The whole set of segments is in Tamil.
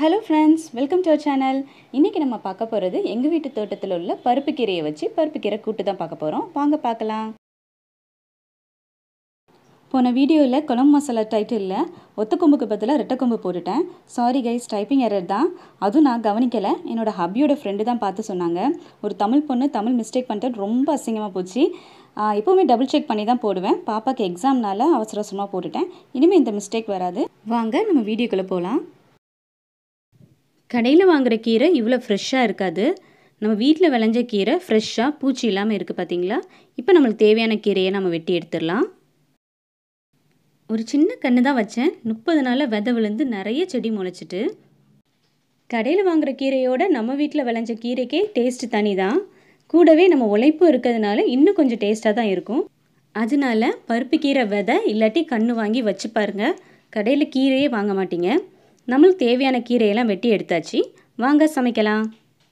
hello friends welcome to our channel இன்றைக்கி நம்ம பார்க்க போகிறது எங்கள் வீட்டு தோட்டத்தில் உள்ள பருப்பு கீரையை வச்சு பருப்பு கீரை கூட்டு தான் பார்க்க போகிறோம் வாங்க பார்க்கலாம் போன வீடியோவில் குழம்பு மசாலா டைட்டிலில் ஒத்த கொம்புக்கு பதிலாக ரெட்டை கொம்பு போட்டுட்டேன் சாரி கைஸ் டைப்பிங் எரர் தான் அதுவும் நான் கவனிக்கலை என்னோடய ஹப்பியோட ஃப்ரெண்டு தான் பார்த்து சொன்னாங்க ஒரு தமிழ் பொண்ணு தமிழ் மிஸ்டேக் பண்ணிட்டு ரொம்ப அசிங்கமாக போச்சு ஆஹ் எப்போவுமே டபுள் செக் பண்ணி தான் போடுவேன் பாப்பாக்கு எக்ஸாம்னால அவசர அவசரமாக போட்டுட்டேன் இனிமேல் இந்த மிஸ்டேக் வராது வாங்க நம்ம வீடியோக்குள்ளே போகலாம் கடையில் வாங்குகிற கீரை இவ்வளோ ஃப்ரெஷ்ஷாக இருக்காது நம்ம வீட்டில் விளைஞ்ச கீரை ஃப்ரெஷ்ஷாக பூச்சி இல்லாமல் இருக்குது பார்த்தீங்களா இப்போ நம்மளுக்கு தேவையான கீரையை நம்ம வெட்டி எடுத்துடலாம் ஒரு சின்ன கன்று தான் வச்சேன் முப்பது நாளில் விதை விழுந்து நிறைய செடி முளைச்சிட்டு கடையில் வாங்குகிற கீரையோட நம்ம வீட்டில் விளைஞ்ச கீரைக்கே டேஸ்ட்டு தனி தான் கூடவே நம்ம உழைப்பும் இருக்கிறதுனால இன்னும் கொஞ்சம் டேஸ்ட்டாக தான் இருக்கும் அதனால பருப்பு கீரை விதை இல்லாட்டி கன்று வாங்கி வச்சு பாருங்கள் கடையில் கீரையே வாங்க மாட்டீங்க நம்மளுக்கு தேவையான கீரையெல்லாம் வெட்டி எடுத்தாச்சு வாங்க சமைக்கலாம்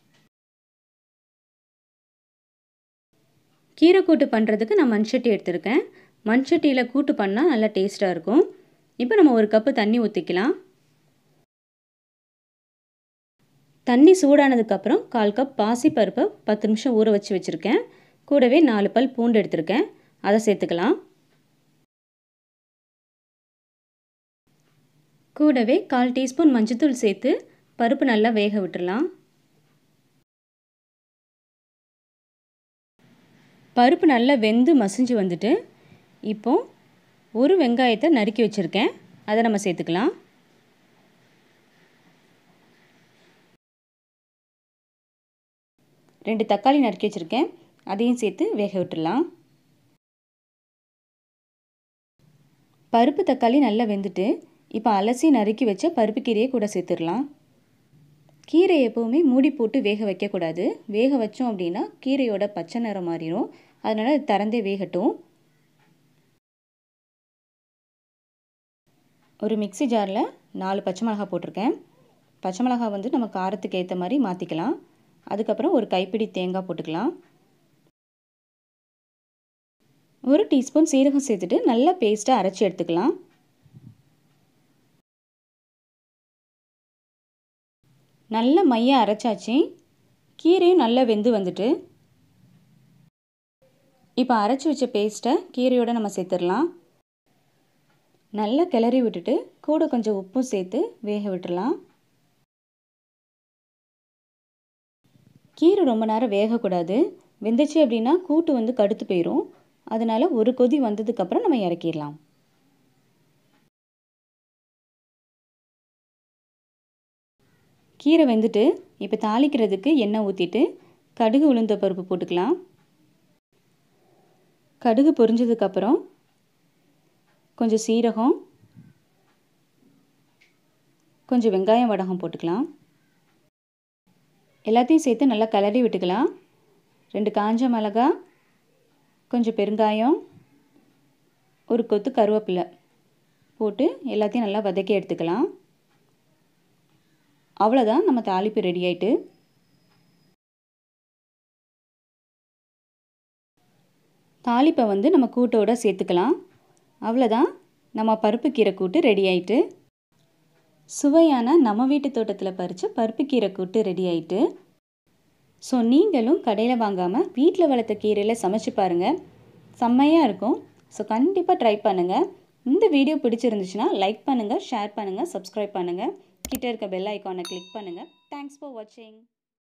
கீரை கூட்டு பண்ணுறதுக்கு நான் மண்சட்டி எடுத்திருக்கேன் மண்சட்டியில் கூட்டு பண்ணால் நல்லா டேஸ்ட்டாக இருக்கும் இப்போ நம்ம ஒரு கப்பு தண்ணி ஊற்றிக்கலாம் தண்ணி சூடானதுக்கப்புறம் கால் கப் பாசி பருப்பை பத்து நிமிஷம் ஊற வச்சு வச்சுருக்கேன் கூடவே நாலு பல் பூண்டு எடுத்திருக்கேன் அதை சேர்த்துக்கலாம் கூடவே கால் டீஸ்பூன் மஞ்சத்தூள் சேர்த்து பருப்பு நல்லா வேக விட்டுடலாம் பருப்பு நல்லா வெந்து மசிஞ்சு வந்துட்டு இப்போ ஒரு வெங்காயத்தை நறுக்கி வச்சுருக்கேன் அதை நம்ம சேர்த்துக்கலாம் ரெண்டு தக்காளி நறுக்கி வச்சுருக்கேன் அதையும் சேர்த்து வேக விட்டுடலாம் பருப்பு தக்காளி நல்லா வெந்துட்டு இப்போ அலசி நறுக்கி வச்ச பருப்பு கீரையை கூட சேர்த்துடலாம் கீரை எப்போவுமே மூடி போட்டு வேக வைக்கக்கூடாது வேக வச்சோம் அப்படின்னா கீரையோட பச்சை நிறம் மாறிடும் அதனால் அது திறந்தே வேகட்டும் ஒரு மிக்சி ஜாரில் நாலு பச்சை மிளகா போட்டிருக்கேன் பச்சை மிளகா வந்து நம்ம காரத்துக்கு ஏற்ற மாதிரி மாற்றிக்கலாம் அதுக்கப்புறம் ஒரு கைப்பிடி தேங்காய் போட்டுக்கலாம் ஒரு டீஸ்பூன் சீரகம் சேர்த்துட்டு நல்லா பேஸ்ட்டாக அரைச்சி எடுத்துக்கலாம் நல்ல மைய அரைச்சாச்சு கீரையும் நல்லா வெந்து வந்துட்டு இப்போ அரைச்சி வச்ச பேஸ்ட்டை கீரையோடு நம்ம சேர்த்துடலாம் நல்லா கிளறி விட்டுட்டு கூட கொஞ்சம் உப்பும் சேர்த்து வேக விட்டுடலாம் கீரை ரொம்ப நேரம் வேகக்கூடாது வெந்துச்சு அப்படின்னா கூட்டு வந்து கடுத்து போயிடும் அதனால் ஒரு கொதி வந்ததுக்கப்புறம் நம்ம இறக்கிடலாம் கீரை வெந்துட்டு இப்போ தாளிக்கிறதுக்கு எண்ணெய் ஊற்றிட்டு கடுகு உளுந்த பருப்பு போட்டுக்கலாம் கடுகு பொரிஞ்சதுக்கப்புறம் கொஞ்சம் சீரகம் கொஞ்சம் வெங்காயம் வடகம் போட்டுக்கலாம் எல்லாத்தையும் சேர்த்து நல்லா கிளறி விட்டுக்கலாம் ரெண்டு காஞ்ச மிளகா கொஞ்சம் பெருங்காயம் ஒரு கொத்து கருவேப்பிலை போட்டு எல்லாத்தையும் நல்லா வதக்கி எடுத்துக்கலாம் அவ்வளோதான் நம்ம தாளிப்பு ரெடி ஆயிட்டு தாளிப்பை வந்து நம்ம கூட்டோட சேர்த்துக்கலாம் அவ்வளோதான் நம்ம பருப்பு கீரை கூட்டு ரெடி ஆயிட்டு சுவையான நம்ம வீட்டு தோட்டத்தில் பறித்த பருப்பு கீரை கூட்டு ரெடி ஆயிட்டு ஸோ நீங்களும் கடையில் வாங்காமல் வீட்டில் வளர்த்த கீரையில் சமைச்சு பாருங்கள் செம்மையாக இருக்கும் ஸோ கண்டிப்பாக ட்ரை பண்ணுங்கள் இந்த வீடியோ பிடிச்சிருந்துச்சுன்னா லைக் பண்ணுங்கள் ஷேர் பண்ணுங்கள் சப்ஸ்கிரைப் பண்ணுங்கள் கிட்ட இருக்க பெல் ஐக்கானை கிளிக் பண்ணுங்கள் தேங்க்ஸ் ஃபார் வாட்சிங்